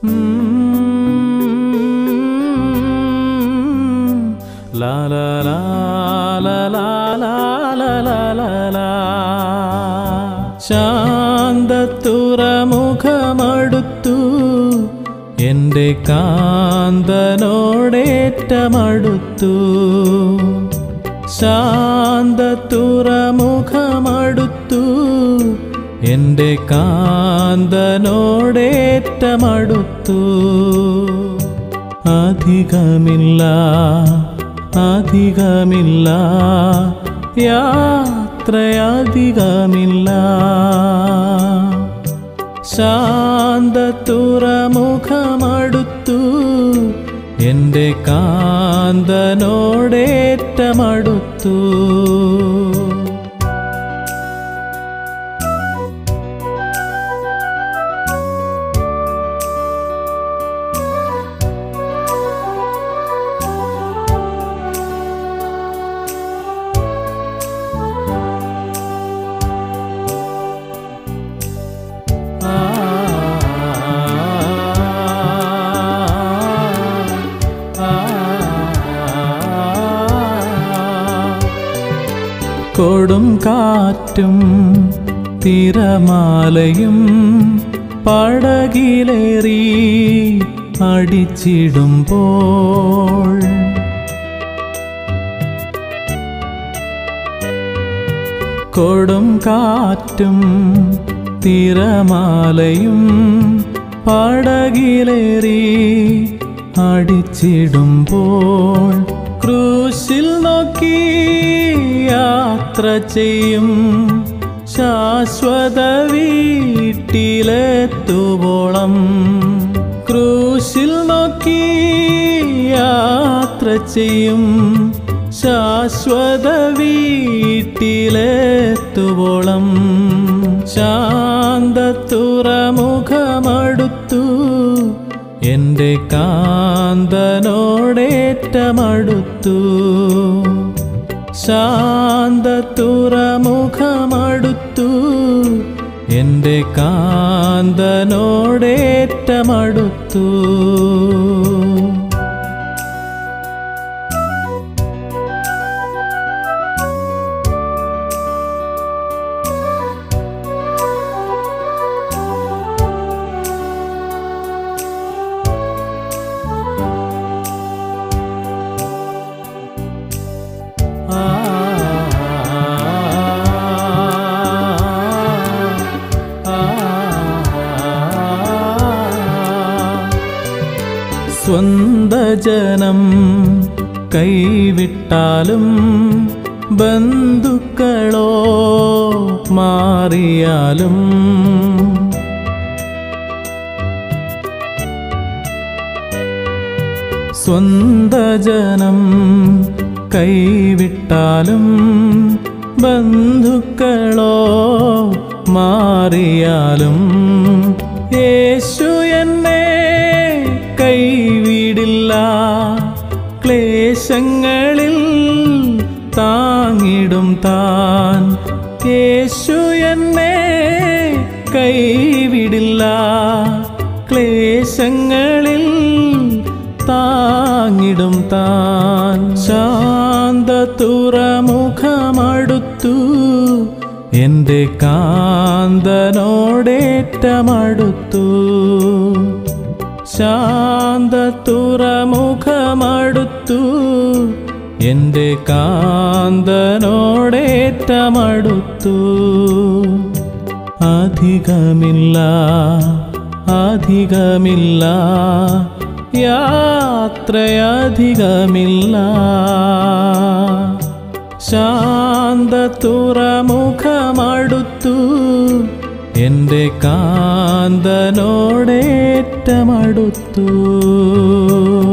ലാ ലാ ലാ ലാ ലാ ലാ ലാ ലാ ലാ ലാ. ശാന്തത്തുറമുഖമടുത്തു എൻ്റെ കാന്തനോടേറ്റമടുത്തു ശാന്തത്തുറമുഖമടുത്തു എൻ്റെ കാന്തനോടേറ്റമടുത്തു അധികമില്ല അധികമില്ല യാത്രയധികമില്ല ശാന്തത്തുറമുഖമടുത്തു എൻ്റെ കാന്തനോടേറ്റമടുത്തു കൊടും കാറ്റും തിരമാലയും പടകിലേറി അടിച്ചിടുമ്പോൾ കൊടും കാറ്റും തിരമാലയും പടകിലേറി അടിച്ചിടുമ്പോൾ ക്രൂശിൽ നോക്കി യാത്ര ചെയ്യും ശാശ്വത വീട്ടിലെത്തുവോളം ക്രൂശിൽ നോക്കി യാത്ര ചെയ്യും ശാശ്വത വീട്ടിലെത്തുവോളം ശാന്തത്തുറമുഖമടുത്തു എൻ്റെ കാന്തനോടേറ്റമടുത്തു ശാന്തത്തുറമുഖമടുത്തു എൻ്റെ കാന്തനോടേറ്റമടുത്തു സ്വന്ത ജനം കൈവിട്ടാലും ബന്ധുക്കളോ മാറിയാലും സ്വന്ത ജനം കൈവിട്ടാലും ബന്ധുക്കളോ മാറിയാലും യേശു എന്നെ കൈവിടില്ല ക്ലേശങ്ങളിൽ താങ്ങിടും താൻ യേശു എന്നെ കൈവിടില്ല ക്ലേശങ്ങളിൽ താങ്ങിടും താൻ ശാന്ത തുറമുഖമടുത്തു എൻ്റെ കാന്തനോടേറ്റമടുത്തു ശാന്ത തുറമുഖമടുത്തു എൻ്റെ കാന്തനോടേറ്റമടുത്തു അധികമില്ല അധികമില്ല യാത്രയധികമില്ല ശാന്ത തുറമുഖമടുത്തു എൻ്റെ കാന്തനോടേറ്റമടുത്തു